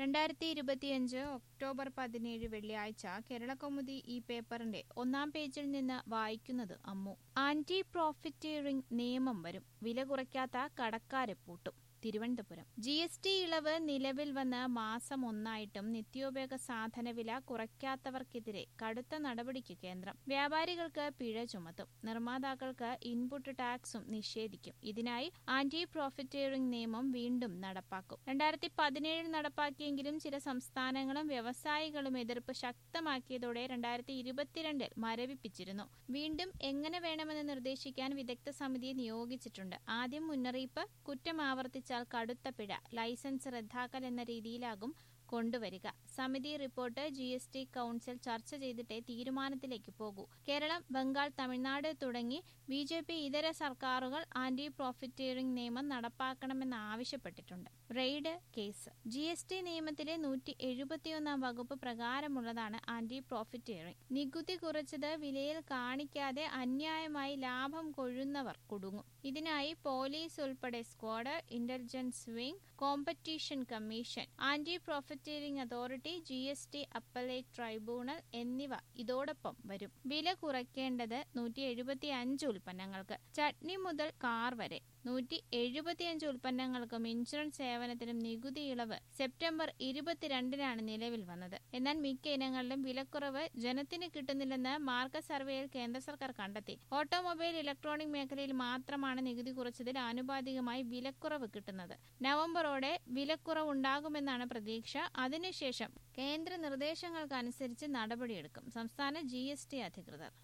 രണ്ടായിരത്തി ഇരുപത്തിയഞ്ച് ഒക്ടോബർ പതിനേഴ് വെള്ളിയാഴ്ച കേരളകൗമുദി ഈ പേപ്പറിന്റെ ഒന്നാം പേജിൽ നിന്ന് വായിക്കുന്നത് അമ്മു ആന്റി പ്രോഫിറ്റീറിംഗ് നിയമം വരും വില കുറയ്ക്കാത്ത കടക്കാരെ പൂട്ടും തിരുവനന്തപുരം ജി എസ് ടി ഇളവ് നിലവിൽ വന്ന് മാസം ഒന്നായിട്ടും നിത്യോപയോഗ സാധന വില കുറയ്ക്കാത്തവർക്കെതിരെ കടുത്ത നടപടിക്ക് കേന്ദ്രം വ്യാപാരികൾക്ക് പിഴ ചുമത്തും നിർമ്മാതാക്കൾക്ക് ഇൻപുട്ട് ടാക്സും നിഷേധിക്കും ഇതിനായി ആന്റി പ്രോഫിറ്റീറിംഗ് നിയമം വീണ്ടും നടപ്പാക്കും രണ്ടായിരത്തി പതിനേഴിൽ നടപ്പാക്കിയെങ്കിലും ചില സംസ്ഥാനങ്ങളും വ്യവസായികളും എതിർപ്പ് ശക്തമാക്കിയതോടെ രണ്ടായിരത്തി ഇരുപത്തിരണ്ടിൽ മരവിപ്പിച്ചിരുന്നു വീണ്ടും എങ്ങനെ വേണമെന്ന് നിർദ്ദേശിക്കാൻ വിദഗ്ധ സമിതിയെ നിയോഗിച്ചിട്ടുണ്ട് ആദ്യം മുന്നറിയിപ്പ് കുറ്റം ആവർത്തിച്ചാൽ കടുത്ത പിഴ ലൈസൻസ് റദ്ദാക്കൽ എന്ന രീതിയിലാകും കൊണ്ടുവരിക സമിതി report G S T council ചർച്ച ചെയ്തിട്ടേ തീരുമാനത്തിലേക്ക് പോകൂ കേരളം ബംഗാൾ തമിഴ്നാട് തുടങ്ങി ബി ജെ പി ഇതര സർക്കാരുകൾ ആന്റി പ്രോഫിറ്റീറിംഗ് നിയമം നടപ്പാക്കണമെന്ന് ആവശ്യപ്പെട്ടിട്ടുണ്ട് raid case G S T നിയമത്തിലെ നൂറ്റി എഴുപത്തിയൊന്നാം വകുപ്പ് പ്രകാരമുള്ളതാണ് ആന്റി പ്രോഫിറ്റീറിംഗ് നികുതി കുറച്ചത് വിലയിൽ കാണിക്കാതെ അന്യായമായി ലാഭം കൊഴുന്നവർ കുടുങ്ങും ഇതിനായി പോലീസ് ഉൾപ്പെടെ squad intelligence wing competition commission anti profiteering authority G S T appellate tribunal എന്നിവ ഇതോടൊപ്പം വരും വില കുറയ്ക്കേണ്ടത് നൂറ്റി എഴുപത്തി അഞ്ച് ഉൽപ്പന്നങ്ങൾക്ക് ചട്നി മുതൽ കാർ വരെ നൂറ്റി എഴുപത്തിയഞ്ച് ഉൽപ്പന്നങ്ങൾക്കും ഇൻഷുറൻസ് സേവനത്തിനും നികുതി ഇളവ് സെപ്റ്റംബർ ഇരുപത്തിരണ്ടിനാണ് നിലവിൽ വന്നത് എന്നാൽ മിക്ക ഇനങ്ങളിലും വിലക്കുറവ് ജനത്തിന് കിട്ടുന്നില്ലെന്ന് മാർക്ക സർവേയിൽ കേന്ദ്ര സർക്കാർ കണ്ടെത്തി ഓട്ടോമൊബൈൽ ഇലക്ട്രോണിക് മേഖലയിൽ മാത്രമാണ് നികുതി കുറച്ചതിൽ ആനുപാതികമായി വിലക്കുറവ് കിട്ടുന്നത് നവംബറോടെ വിലക്കുറവുണ്ടാകുമെന്നാണ് പ്രതീക്ഷ അതിനുശേഷം കേന്ദ്ര നിർദ്ദേശങ്ങൾക്കനുസരിച്ച് നടപടിയെടുക്കും സംസ്ഥാന ജി അധികൃതർ